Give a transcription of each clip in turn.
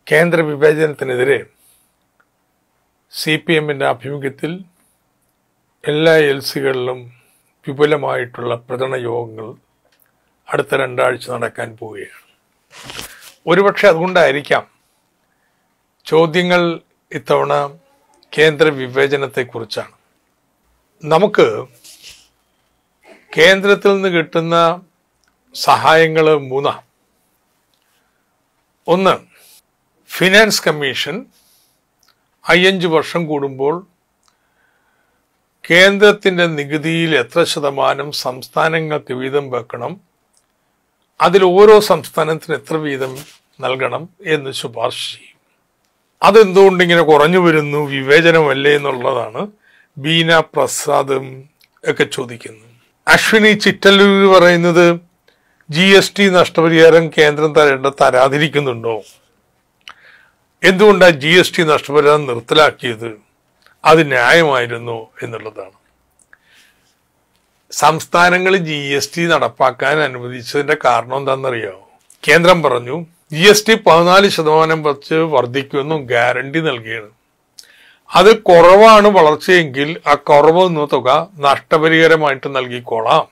കേന്ദ്ര വിഭജനത്തിനെതിരെ C P എമ്മിൻ്റെ ആഭിമുഖ്യത്തിൽ എല്ലാ എൽ സികളിലും വിപുലമായിട്ടുള്ള പ്രചരണ യോഗങ്ങൾ അടുത്ത രണ്ടാഴ്ച നടക്കാൻ പോവുകയാണ് ഒരുപക്ഷെ അതുകൊണ്ടായിരിക്കാം ചോദ്യങ്ങൾ ഇത്തവണ കേന്ദ്ര വിവേചനത്തെക്കുറിച്ചാണ് നമുക്ക് കേന്ദ്രത്തിൽ നിന്ന് കിട്ടുന്ന സഹായങ്ങൾ മൂന്നാം ഒന്ന് ഫിനാൻസ് കമ്മീഷൻ അയ്യഞ്ച് വർഷം കൂടുമ്പോൾ കേന്ദ്രത്തിന്റെ നികുതിയിൽ എത്ര ശതമാനം സംസ്ഥാനങ്ങൾക്ക് വീതം വെക്കണം അതിൽ ഓരോ സംസ്ഥാനത്തിന് എത്ര വീതം നൽകണം എന്ന് ശുപാർശ ചെയ്യും അതെന്തുകൊണ്ട് ഇങ്ങനെ കുറഞ്ഞു വരുന്നു വിവേചനമല്ലേ എന്നുള്ളതാണ് ബീന പ്രസാദും ഒക്കെ ചോദിക്കുന്നത് അശ്വിനി ചിറ്റല്ലൂർ പറയുന്നത് ജി എസ് ടി നഷ്ടപരിഹാരം കേന്ദ്രം തരേണ്ട തരാതിരിക്കുന്നുണ്ടോ എന്തുകൊണ്ടാണ് ജി എസ് ടി നഷ്ടപരിഹാരം നിർത്തലാക്കിയത് അത് ന്യായമായിരുന്നു എന്നുള്ളതാണ് സംസ്ഥാനങ്ങൾ ജി എസ് ടി നടപ്പാക്കാൻ അനുവദിച്ചതിന്റെ കാരണം എന്താണെന്നറിയോ കേന്ദ്രം പറഞ്ഞു ജി എസ് ടി പതിനാല് ശതമാനം വെച്ച് വർദ്ധിക്കുമെന്നും ഗ്യാരണ്ടി നൽകിയാണ് അത് കുറവാണ് വളർച്ചയെങ്കിൽ ആ കുറവ് എന്ന തുക നഷ്ടപരിഹാരമായിട്ട് നൽകിക്കോളാം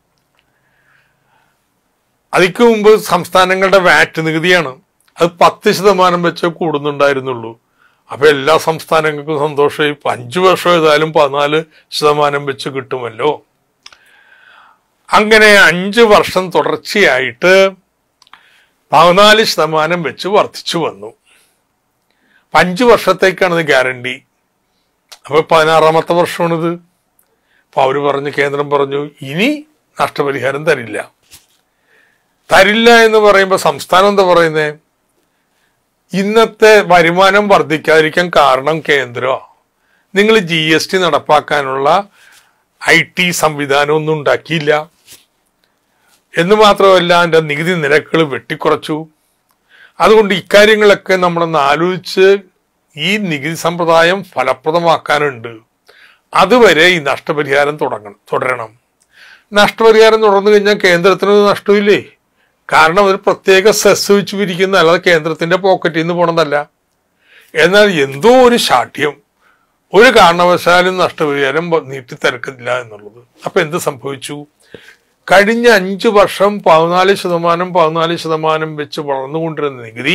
അതിക്ക് മുമ്പ് സംസ്ഥാനങ്ങളുടെ വാറ്റ് നികുതിയാണ് അത് പത്ത് ശതമാനം വെച്ച് കൂടുന്നുണ്ടായിരുന്നുള്ളൂ അപ്പൊ എല്ലാ സംസ്ഥാനങ്ങൾക്കും സന്തോഷമായി ഇപ്പൊ അഞ്ചു വർഷം ഏതായാലും പതിനാല് ശതമാനം വെച്ച് കിട്ടുമല്ലോ അങ്ങനെ അഞ്ച് വർഷം തുടർച്ചയായിട്ട് പതിനാല് ശതമാനം വെച്ച് വർദ്ധിച്ചു വന്നു അപ്പൊ അഞ്ച് വർഷത്തേക്കാണ് ഇത് ഗ്യാരണ്ടി അപ്പൊ പതിനാറാമത്തെ വർഷമാണിത് അപ്പൊ അവര് പറഞ്ഞു കേന്ദ്രം പറഞ്ഞു ഇനി നഷ്ടപരിഹാരം തരില്ല തരില്ല എന്ന് പറയുമ്പോൾ സംസ്ഥാനം എന്താ പറയുന്നത് ഇന്നത്തെ വരുമാനം വർദ്ധിക്കാതിരിക്കാൻ കാരണം കേന്ദ്രമാണ് നിങ്ങൾ ജി എസ് ടി നടപ്പാക്കാനുള്ള ഐ ടി സംവിധാനം ഒന്നും ഉണ്ടാക്കിയില്ല എന്ന് മാത്രമല്ല അതിൻ്റെ നികുതി നിരക്കുകൾ വെട്ടിക്കുറച്ചു അതുകൊണ്ട് ഇക്കാര്യങ്ങളൊക്കെ നമ്മളൊന്ന് ആലോചിച്ച് ഈ നികുതി സമ്പ്രദായം ഫലപ്രദമാക്കാനുണ്ട് അതുവരെ ഈ നഷ്ടപരിഹാരം തുടങ്ങണം തുടരണം നഷ്ടപരിഹാരം തുടർന്നു കഴിഞ്ഞാൽ കേന്ദ്രത്തിന് നഷ്ടമില്ലേ കാരണം ഒരു പ്രത്യേക സെസ് വെച്ച് പിരിക്കുന്ന അല്ലാതെ കേന്ദ്രത്തിന്റെ പോക്കറ്റിൽ നിന്ന് പോണതല്ല എന്നാൽ എന്തോ ഒരു ശാഠ്യം ഒരു കാരണവശാലും നഷ്ടപരിഹാരം നീട്ടിത്തിരക്കില്ല എന്നുള്ളത് അപ്പൊ എന്ത് സംഭവിച്ചു കഴിഞ്ഞ അഞ്ചു വർഷം പതിനാല് ശതമാനം പതിനാല് ശതമാനം വെച്ച് വളർന്നുകൊണ്ടിരുന്ന നികുതി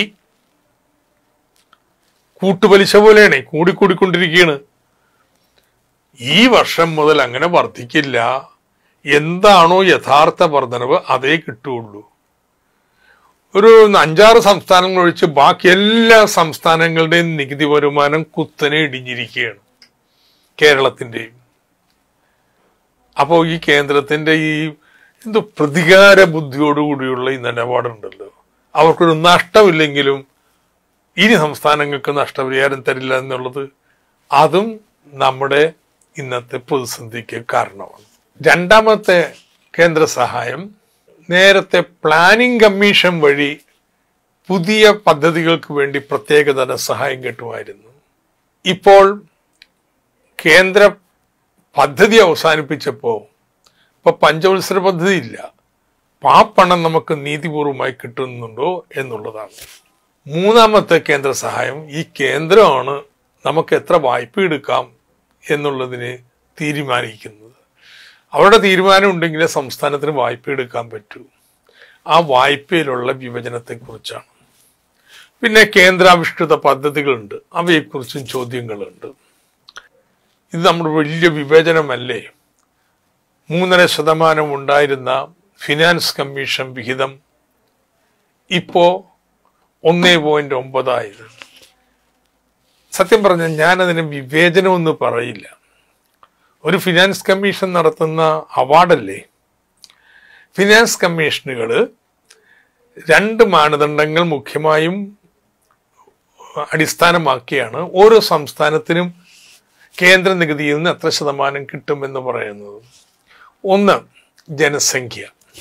കൂട്ടുപലിശ പോലെയാണ് കൂടിക്കൂടിക്കൊണ്ടിരിക്കുകയാണ് ഈ വർഷം മുതൽ അങ്ങനെ വർദ്ധിക്കില്ല എന്താണോ യഥാർത്ഥ വർധനവ് അതേ കിട്ടുകയുള്ളൂ ഒരു അഞ്ചാറ് സംസ്ഥാനങ്ങൾ ഒഴിച്ച് ബാക്കി എല്ലാ സംസ്ഥാനങ്ങളുടെയും നികുതി വരുമാനം കുത്തനെ ഇടിഞ്ഞിരിക്കുകയാണ് കേരളത്തിന്റെയും അപ്പോൾ ഈ കേന്ദ്രത്തിന്റെ ഈ എന്തോ പ്രതികാര ബുദ്ധിയോടുകൂടിയുള്ള ഈ നിലപാടുണ്ടല്ലോ അവർക്കൊരു നഷ്ടമില്ലെങ്കിലും ഇനി സംസ്ഥാനങ്ങൾക്ക് നഷ്ടപരിഹാരം തരില്ല എന്നുള്ളത് അതും നമ്മുടെ ഇന്നത്തെ പ്രതിസന്ധിക്ക് കാരണമാണ് രണ്ടാമത്തെ കേന്ദ്ര സഹായം നേരത്തെ പ്ലാനിംഗ് കമ്മീഷൻ വഴി പുതിയ പദ്ധതികൾക്ക് വേണ്ടി പ്രത്യേക ധനസഹായം കിട്ടുമായിരുന്നു ഇപ്പോൾ കേന്ദ്ര പദ്ധതി അവസാനിപ്പിച്ചപ്പോൾ ഇപ്പൊ പഞ്ചവത്സര പദ്ധതി ഇല്ല അപ്പൊ ആ പണം നമുക്ക് നീതിപൂർവമായി കിട്ടുന്നുണ്ടോ എന്നുള്ളതാണ് മൂന്നാമത്തെ കേന്ദ്ര സഹായം ഈ കേന്ദ്രമാണ് നമുക്ക് എത്ര വായ്പ എടുക്കാം എന്നുള്ളതിന് തീരുമാനിക്കുന്നത് അവരുടെ തീരുമാനം ഉണ്ടെങ്കിൽ സംസ്ഥാനത്തിന് വായ്പ എടുക്കാൻ പറ്റൂ ആ വായ്പയിലുള്ള വിഭജനത്തെക്കുറിച്ചാണ് പിന്നെ കേന്ദ്രാവിഷ്കൃത പദ്ധതികളുണ്ട് അവയെക്കുറിച്ചും ചോദ്യങ്ങളുണ്ട് ഇത് നമ്മുടെ വലിയ വിഭജനമല്ലേ മൂന്നര ശതമാനം ഉണ്ടായിരുന്ന ഫിനാൻസ് കമ്മീഷൻ വിഹിതം ഇപ്പോ ഒന്നേ പോയിന്റ് ഒമ്പതായത് സത്യം പറഞ്ഞാൽ ഞാനതിന് വിവേചനമൊന്നും പറയില്ല ഒരു ഫിനാൻസ് കമ്മീഷൻ നടത്തുന്ന അവാർഡല്ലേ ഫിനാൻസ് കമ്മീഷനുകൾ രണ്ട് മാനദണ്ഡങ്ങൾ മുഖ്യമായും അടിസ്ഥാനമാക്കിയാണ് ഓരോ സംസ്ഥാനത്തിനും കേന്ദ്ര നികുതിയിൽ നിന്ന് എത്ര ശതമാനം കിട്ടുമെന്ന് പറയുന്നത് ഒന്ന് ജനസംഖ്യ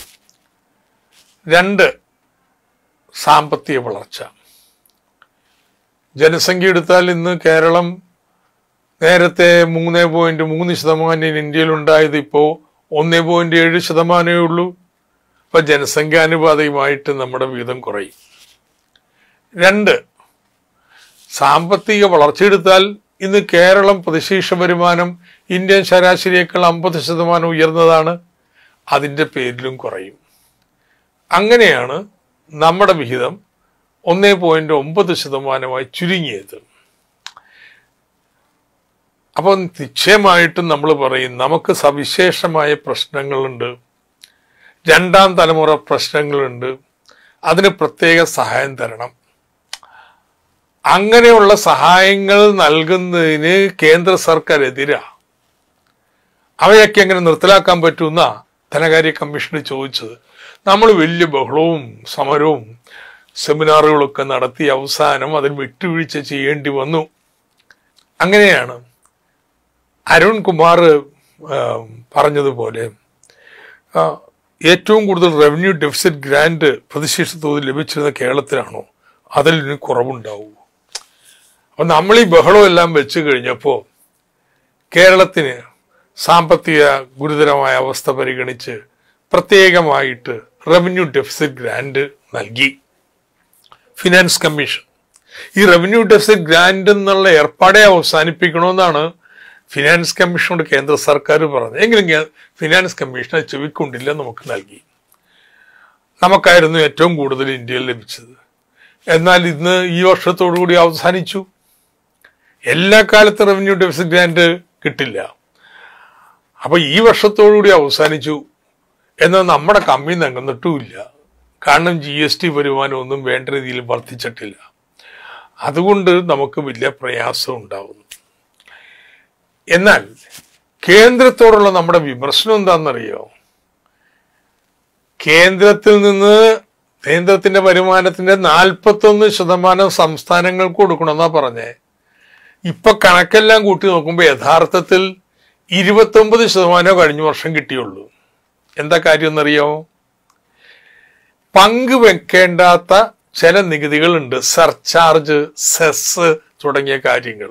രണ്ട് സാമ്പത്തിക വളർച്ച ജനസംഖ്യ എടുത്താൽ ഇന്ന് കേരളം നേരത്തെ മൂന്ന് പോയിന്റ് മൂന്ന് ശതമാനം ഇന്ത്യയിൽ ഉണ്ടായത് ഇപ്പോ ഒന്ന് പോയിന്റ് ഏഴ് ശതമാനമേ ഉള്ളൂ അപ്പൊ ജനസംഖ്യാനുപാതികമായിട്ട് നമ്മുടെ വീതം കുറയും രണ്ട് സാമ്പത്തിക വളർച്ചയെടുത്താൽ ഇന്ന് കേരളം പ്രതിശീർഷ വരുമാനം ഇന്ത്യൻ ശരാശരിയേക്കാൾ അമ്പത് ശതമാനം ഉയർന്നതാണ് അതിൻ്റെ പേരിലും കുറയും അങ്ങനെയാണ് നമ്മുടെ വിഹിതം ഒന്നേ പോയിന്റ് ഒമ്പത് ശതമാനമായി ചുരുങ്ങിയത് അപ്പോൾ നിശ്ചയമായിട്ടും നമ്മൾ പറയും നമുക്ക് സവിശേഷമായ പ്രശ്നങ്ങളുണ്ട് രണ്ടാം തലമുറ പ്രശ്നങ്ങളുണ്ട് അതിന് പ്രത്യേക സഹായം തരണം അങ്ങനെയുള്ള സഹായങ്ങൾ നൽകുന്നതിന് കേന്ദ്ര സർക്കാർ എതിരാ അവയൊക്കെ എങ്ങനെ നിർത്തലാക്കാൻ പറ്റുന്ന ധനകാര്യ കമ്മീഷന് ചോദിച്ചത് നമ്മൾ വലിയ ബഹളവും സമരവും സെമിനാറുകളൊക്കെ നടത്തി അവസാനം അതിൽ വിട്ടുവീഴ്ച ചെയ്യേണ്ടി വന്നു അങ്ങനെയാണ് അരുൺ കുമാർ ആ, പറഞ്ഞതുപോലെ ആ, ഏറ്റവും കൂടുതൽ റവന്യൂ ഡെഫിസിറ്റ് ഗ്രാന്റ് പ്രതിശീർഷ തോതിൽ ലഭിച്ചിരുന്ന കേരളത്തിലാണോ അതിൽ ഇനി കുറവുണ്ടാവൂ അപ്പൊ നമ്മൾ ഈ ബഹളം എല്ലാം വെച്ച് കഴിഞ്ഞപ്പോൾ കേരളത്തിന് സാമ്പത്തിക ഗുരുതരമായ അവസ്ഥ പരിഗണിച്ച് പ്രത്യേകമായിട്ട് റവന്യൂ ഡെഫിസിറ്റ് ഗ്രാന്റ് നൽകി ഫിനാൻസ് കമ്മീഷൻ ഈ റവന്യൂ ഡെഫിസിറ്റ് ഗ്രാന്റ് എന്നുള്ള ഏർപ്പാടെ അവസാനിപ്പിക്കണമെന്നാണ് ഫിനാൻസ് കമ്മീഷനോട് കേന്ദ്ര സർക്കാർ പറഞ്ഞത് എങ്കിലും കേ- ഫിനാൻസ് കമ്മീഷൻ അത് ചെവിക്കൊണ്ടില്ല നമുക്ക് നൽകി നമുക്കായിരുന്നു ഏറ്റവും കൂടുതൽ ഇന്ത്യയിൽ ലഭിച്ചത് എന്നാൽ ഇന്ന് ഈ വർഷത്തോടു കൂടി അവസാനിച്ചു എല്ലാ കാലത്തും റവന്യൂ ഡെഫിസിറ്റ് ഗ്രാന്റ് കിട്ടില്ല അപ്പൊ ഈ വർഷത്തോടുകൂടി അവസാനിച്ചു എന്നാൽ നമ്മുടെ കമ്മി നികന്നിട്ടുമില്ല കാരണം ജി എസ് ടി വരുമാനം ഒന്നും വേണ്ട രീതിയിൽ വർദ്ധിച്ചിട്ടില്ല അതുകൊണ്ട് നമുക്ക് വലിയ പ്രയാസം ഉണ്ടാവുന്നു എന്നാൽ കേന്ദ്രത്തോടുള്ള നമ്മുടെ വിമർശനം എന്താണെന്നറിയോ കേന്ദ്രത്തിൽ നിന്ന് കേന്ദ്രത്തിന്റെ വരുമാനത്തിന്റെ നാൽപ്പത്തൊന്ന് ശതമാനം സംസ്ഥാനങ്ങൾക്ക് കൊടുക്കണമെന്നാ പറഞ്ഞേ ഇപ്പൊ കണക്കെല്ലാം കൂട്ടി നോക്കുമ്പോൾ യഥാർത്ഥത്തിൽ ഇരുപത്തൊമ്പത് ശതമാനം കഴിഞ്ഞ വർഷം കിട്ടിയുള്ളൂ എന്താ കാര്യം എന്നറിയോ പങ്കുവെക്കേണ്ടാത്ത ചില നികുതികളുണ്ട് സർചാർജ് സെസ് തുടങ്ങിയ കാര്യങ്ങൾ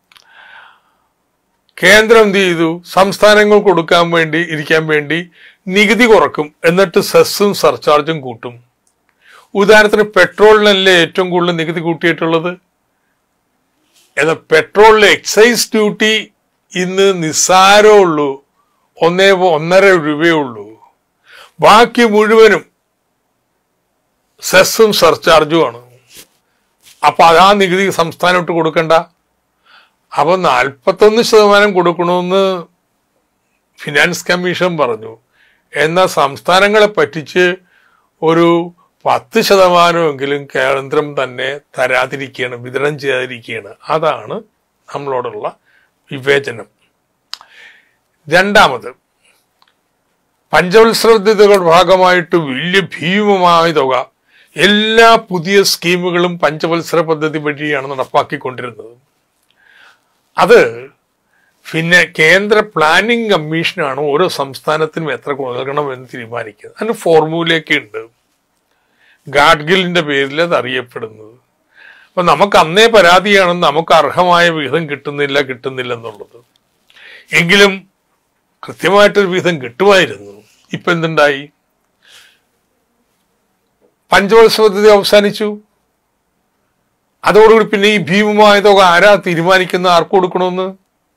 കേന്ദ്രം എന്ത് ചെയ്തു സംസ്ഥാനങ്ങൾ കൊടുക്കാൻ വേണ്ടി ഇരിക്കാൻ വേണ്ടി നികുതി കുറക്കും എന്നിട്ട് സെസ്സും സർചാർജും കൂട്ടും ഉദാഹരണത്തിന് പെട്രോളിനല്ലേ ഏറ്റവും കൂടുതൽ നികുതി കൂട്ടിയിട്ടുള്ളത് എന്നാൽ പെട്രോളിലെ എക്സൈസ് ഡ്യൂട്ടി ഇന്ന് നിസ്സാരമേ ഉള്ളൂ ഒന്നേ പോ- ഒന്നര രൂപയേ ഉള്ളൂ ബാക്കി മുഴുവനും സെസ്സും സർചാർജുമാണ് അപ്പൊ അതാ നികുതി സംസ്ഥാനത്ത് കൊടുക്കണ്ട അപ്പൊ നാൽപ്പത്തൊന്ന് ശതമാനം കൊടുക്കണമെന്ന് ഫിനാൻസ് കമ്മീഷൻ പറഞ്ഞു എന്നാൽ സംസ്ഥാനങ്ങളെ പറ്റിച്ച് ഒരു പത്ത് ശതമാനമെങ്കിലും കേന്ദ്രം തന്നെ തരാതിരിക്കുകയാണ് വിതരണം ചെയ്യാതിരിക്കുകയാണ് അതാണ് നമ്മളോടുള്ള വിവേചനം രണ്ടാമത് പഞ്ചവത്സരത്തിന്റെ ഭാഗമായിട്ട് വലിയ ഭീമമായ തുക എല്ലാ പുതിയ സ്കീമുകളും പഞ്ചവത്സര പദ്ധതി വഴിയാണ് നടപ്പാക്കിക്കൊണ്ടിരുന്നത് അത് പിന്നെ കേന്ദ്ര പ്ലാനിംഗ് കമ്മീഷനാണ് ഓരോ സംസ്ഥാനത്തിനും എത്ര നൽകണമെന്ന് തീരുമാനിക്കുന്നത് അതിന് ഫോർമുലയൊക്കെ ഉണ്ട് ഗാഡ്ഗിലിന്റെ പേരിൽ അത് അറിയപ്പെടുന്നത് അപ്പൊ നമുക്ക് അന്നേ പരാതിയാണ് നമുക്ക് അർഹമായ വിഹിതം കിട്ടുന്നില്ല കിട്ടുന്നില്ല എന്നുള്ളത് എങ്കിലും കൃത്യമായിട്ടൊരു വിഹിതം കിട്ടുമായിരുന്നു ഇപ്പൊ എന്തുണ്ടായി പഞ്ചവത്സര പദ്ധതി അവസാനിച്ചു അതോടുകൂടി പിന്നെ ഈ ഭീമമായ തുക ആരാ തീരുമാനിക്കുന്ന ആർക്ക് കൊടുക്കണമെന്ന്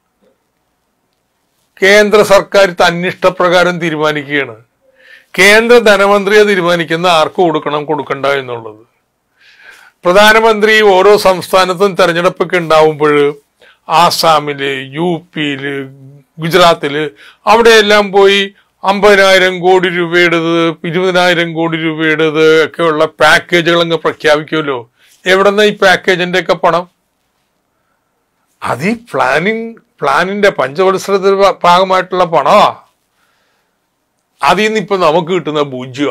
കേന്ദ്ര സർക്കാർ തന്നിഷ്ടപ്രകാരം തീരുമാനിക്കുകയാണ് കേന്ദ്ര ധനമന്ത്രിയെ തീരുമാനിക്കുന്ന ആർക്ക് കൊടുക്കണം കൊടുക്കണ്ട എന്നുള്ളത് പ്രധാനമന്ത്രി ഓരോ സംസ്ഥാനത്തും തെരഞ്ഞെടുപ്പൊക്കെ ഉണ്ടാവുമ്പോൾ ആസാമില് യു പിയില് ഗുജറാത്തില് അവിടെയെല്ലാം പോയി അമ്പതിനായിരം കോടി രൂപയുടേത് ഇരുപതിനായിരം കോടി രൂപയുടേത് ഒക്കെയുള്ള പാക്കേജുകൾ അങ്ങ് പ്രഖ്യാപിക്കുമല്ലോ എവിടെന്ന ഈ പാക്കേജിന്റെ ഒക്കെ പണം അത് ഈ പ്ലാനിങ് പ്ലാനിന്റെ പഞ്ചവത്സരത്തിന്റെ ഭാ- ഭാഗമായിട്ടുള്ള പണമാ അതിൽ നിന്ന് ഇപ്പൊ നമുക്ക് കിട്ടുന്ന പൂജ്യമാ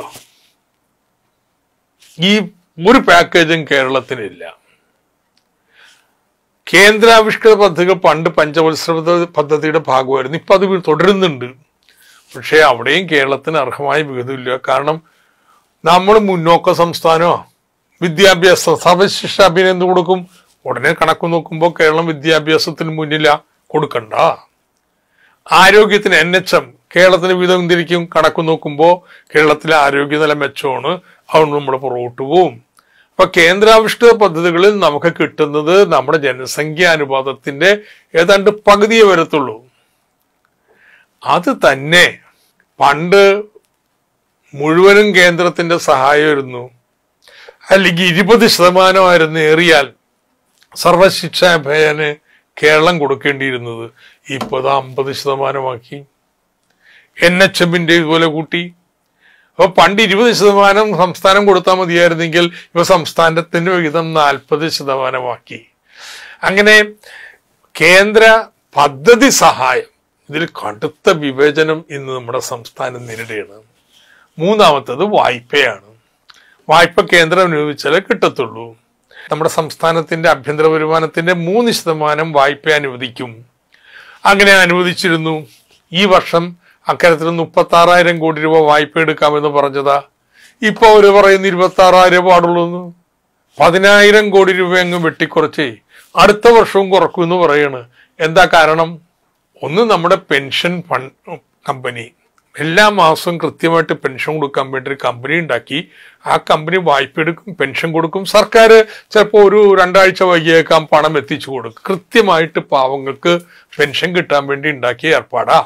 ഈ ഒരു പാക്കേജും കേരളത്തിനില്ല കേന്ദ്രാവിഷ്കൃത പദ്ധതികൾ പണ്ട് പഞ്ചവത്സര പദ്ധ- പദ്ധതിയുടെ ഭാഗമായിരുന്നു ഇപ്പൊ അത് തുടരുന്നുണ്ട് പക്ഷേ അവിടെയും കേരളത്തിന് അർഹമായ വിഹിതമില്ല കാരണം നമ്മൾ മുന്നോക്ക സംസ്ഥാനമോ വിദ്യാഭ്യാസ സർവശിക്ഷ അഭിനയം എന്ത് കൊടുക്കും ഉടനെ കണക്ക് നോക്കുമ്പോൾ കേരളം വിദ്യാഭ്യാസത്തിന് മുന്നില കൊടുക്കണ്ട ആരോഗ്യത്തിന് എൻ എച്ച് എം കേരളത്തിന് വിധം തിരിക്കും കണക്ക് നോക്കുമ്പോൾ കേരളത്തിലെ ആരോഗ്യനില മെച്ചമാണ് അതുകൊണ്ട് നമ്മൾ പുറകോട്ട് പോവും അപ്പൊ കേന്ദ്രാവിഷ്കൃത പദ്ധതികളിൽ നമുക്ക് കിട്ടുന്നത് നമ്മുടെ ജനസംഖ്യാ അനുപാതത്തിന്റെ ഏതാണ്ട് പകുതിയെ വരത്തുള്ളൂ അത് തന്നെ പണ്ട് മുഴുവനും കേന്ദ്രത്തിന്റെ സഹായമായിരുന്നു അല്ലെങ്കിൽ ഇരുപത് ശതമാനമായിരുന്നു ഏറിയാൽ സർവശിക്ഷാ അഭയന് കേരളം കൊടുക്കേണ്ടിയിരുന്നത് ഇപ്പൊ അത് അമ്പത് ശതമാനമാക്കി എൻ എച്ച് എമ്മിന്റെ ഇതുപോലെ കൂട്ടി അപ്പൊ പണ്ട് ഇരുപത് ശതമാനം സംസ്ഥാനം കൊടുത്താൽ മതിയായിരുന്നെങ്കിൽ ഇപ്പൊ സംസ്ഥാനത്തിന്റെ വിഹിതം നാൽപ്പത് ശതമാനമാക്കി അങ്ങനെ കേന്ദ്ര പദ്ധതി സഹായം ഇതിൽ കടുത്ത വിവേചനം ഇന്ന് നമ്മുടെ സംസ്ഥാനം നേരിടുകയാണ് മൂന്നാമത്തത് വായ്പയാണ് വായ്പ കേന്ദ്രം അനുവദിച്ചാലേ കിട്ടത്തുള്ളൂ നമ്മുടെ സംസ്ഥാനത്തിന്റെ ആഭ്യന്തര വരുമാനത്തിന്റെ മൂന്ന് ശതമാനം വായ്പ അനുവദിക്കും അങ്ങനെ അനുവദിച്ചിരുന്നു ഈ വർഷം അക്കാര്യത്തിൽ മുപ്പത്തി ആറായിരം കോടി രൂപ വായ്പ എടുക്കാമെന്ന് പറഞ്ഞതാ ഇപ്പൊ അവര് പറയുന്ന ഇരുപത്തി ആറായിരം പാടുള്ളൂ എന്ന് പതിനായിരം കോടി രൂപ അങ്ങ് വെട്ടിക്കുറച്ചേ അടുത്ത വർഷവും കുറക്കുമെന്ന് പറയാണ് എന്താ കാരണം ഒന്ന് നമ്മുടെ പെൻഷൻ ഫണ്ട് കമ്പനി എല്ലാ മാസവും കൃത്യമായിട്ട് പെൻഷൻ കൊടുക്കാൻ വേണ്ടി ഒരു കമ്പനി ഉണ്ടാക്കി ആ കമ്പനി വായ്പ എടുക്കും പെൻഷൻ കൊടുക്കും സർക്കാർ ചിലപ്പോൾ ഒരു രണ്ടാഴ്ച വൈകിയേക്കാം പണം എത്തിച്ചു കൊടുക്കും കൃത്യമായിട്ട് പാവങ്ങൾക്ക് പെൻഷൻ കിട്ടാൻ വേണ്ടി ഉണ്ടാക്കിയ ഏർപ്പാടാ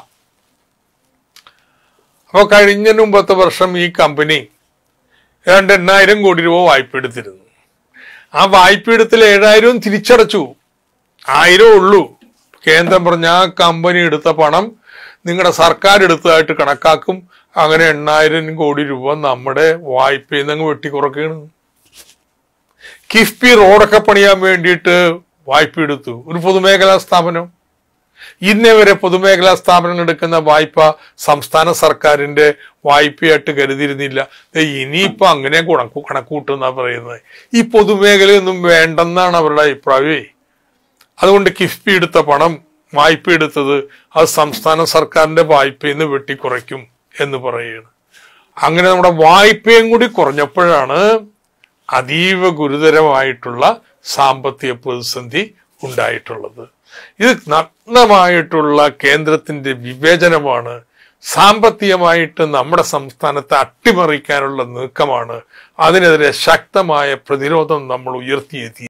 അപ്പോൾ കഴിഞ്ഞ മുമ്പത്തെ വർഷം ഈ കമ്പനി ഏതാണ്ട് എണ്ണായിരം കോടി രൂപ വായ്പ എടുത്തിരുന്നു ആ വായ്പ എടുത്തിൽ ഏഴായിരവും തിരിച്ചടച്ചു ആയിരം ഉള്ളൂ കേന്ദ്രം പറഞ്ഞ ആ കമ്പനി എടുത്ത പണം നിങ്ങളുടെ സർക്കാർ എടുത്തതായിട്ട് കണക്കാക്കും അങ്ങനെ എണ്ണായിരം കോടി രൂപ നമ്മുടെ വായ്പയിൽ നിന്ന് അങ്ങ് വെട്ടിക്കുറക്കുകയാണ് കിഫ്ബി റോഡൊക്കെ പണിയാൻ വേണ്ടിയിട്ട് വായ്പ എടുത്തു ഒരു പൊതുമേഖലാ സ്ഥാപനം ഇന്നേ വരെ പൊതുമേഖലാ സ്ഥാപനങ്ങൾ എടുക്കുന്ന വായ്പ സംസ്ഥാന സർക്കാരിന്റെ വായ്പയായിട്ട് കരുതിയിരുന്നില്ല ദേ ഇനിയിപ്പോ അങ്ങനെ കണക്കു കണക്കൂട്ടുന്ന പറയുന്നത് ഈ പൊതുമേഖലയൊന്നും വേണ്ടെന്നാണ് അവരുടെ അഭിപ്രായമേ അതുകൊണ്ട് കിഫ്ബി എടുത്ത പണം വായ്പ എടുത്തത് അത് സംസ്ഥാന സർക്കാരിന്റെ വായ്പയിൽ നിന്ന് വെട്ടിക്കുറയ്ക്കും എന്ന് പറയുകയാണ് അങ്ങനെ നമ്മുടെ വായ്പയും കൂടി കുറഞ്ഞപ്പോഴാണ് അതീവ ഗുരുതരമായിട്ടുള്ള സാമ്പത്തിക പ്രതിസന്ധി ഉണ്ടായിട്ടുള്ളത് ഇത് നഗ്നമായിട്ടുള്ള കേന്ദ്രത്തിന്റെ വിവേചനമാണ് സാമ്പത്തികമായിട്ട് നമ്മുടെ സംസ്ഥാനത്തെ അട്ടിമറിക്കാനുള്ള നീക്കമാണ് അതിനെതിരെ ശക്തമായ പ്രതിരോധം നമ്മൾ ഉയർത്തിയെത്തി